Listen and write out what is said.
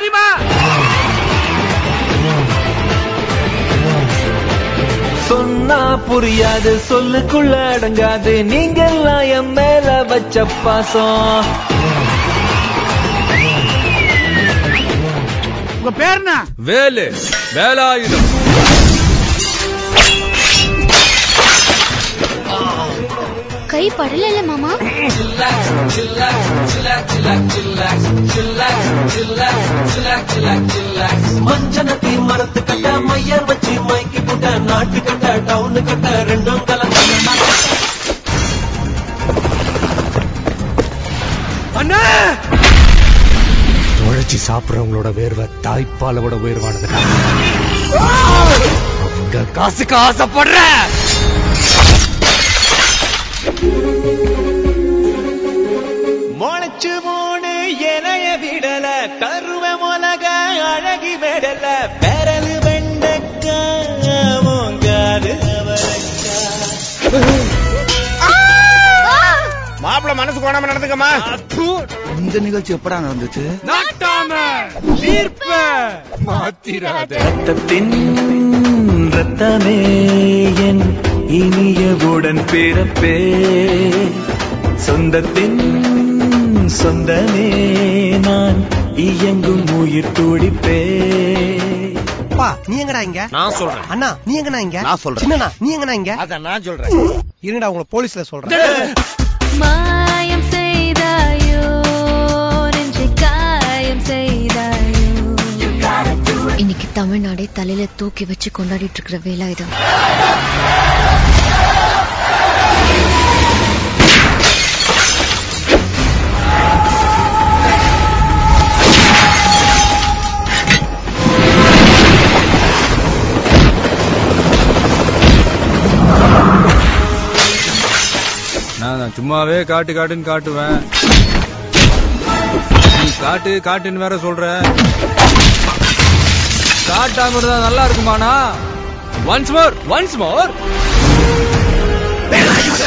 தெரியுமா சொன்னா புரியாது சொல்லுக்குள்ள அடங்காது நீங்கெல்லாம் என் மேல வச்ச பாசம் உங்க பேர் என்ன வேலு வேலாயுதம் கை படல மாமா மஞ்சனத்தி மரத்து கட்ட மையர் வச்சு மைக்கு போட்ட நாட்டு கட்ட டவுனு கட்ட ரெண்டும் கலந்து அண்ணா உழைச்சி சாப்பிடுறவங்களோட வேர்வை தாய்ப்பால விட உயர்வானதுடா அவங்க காசுக்கு ஆசைப்படுற முளைச்சு மூணு இலைய விடல கருவ மொலக அழகி விடல பெரலு வெண்டக்கா மூங்காது மாப்பிள மனசு கோணாம நடந்துக்கமா இந்த நிகழ்ச்சி எப்படா நடந்துச்சு நாட்டாம தீர்ப்ப மாத்திராத ரத்தத்தின் ரத்தமே என் இனிய உடன் பிறப்பே சொந்தத்தின் சொந்தமே நான் இயங்கும் உயிர் துடிப்பே அப்பா நீ எங்கடா இங்க நான் சொல்றேன் அண்ணா நீ எங்கடா இங்க நான் சொல்றேன். சின்னண்ணா நீ எங்கடா இங்க அத நான் சொல்றேன் இருங்கடா உங்களை போலீஸ்ல சொல்றேன் மாயம் செய்தாயோ நெஞ்சை காயம் செய்தாயோ இன்னைக்கு தமிழ்நாடே தலையில தூக்கி வச்சு கொண்டாடிட்டு இருக்கிற வேலா இது நான் நான் சும்மாவே காட்டு காட்டுன்னு காட்டுவேன் நீ காட்டு காட்டுன்னு வேற சொல்ற காட்டாம இருந்தா நல்லா இருக்குமாண்ணா ஒன்ஸ் மோர் ஒன்ஸ் மோர்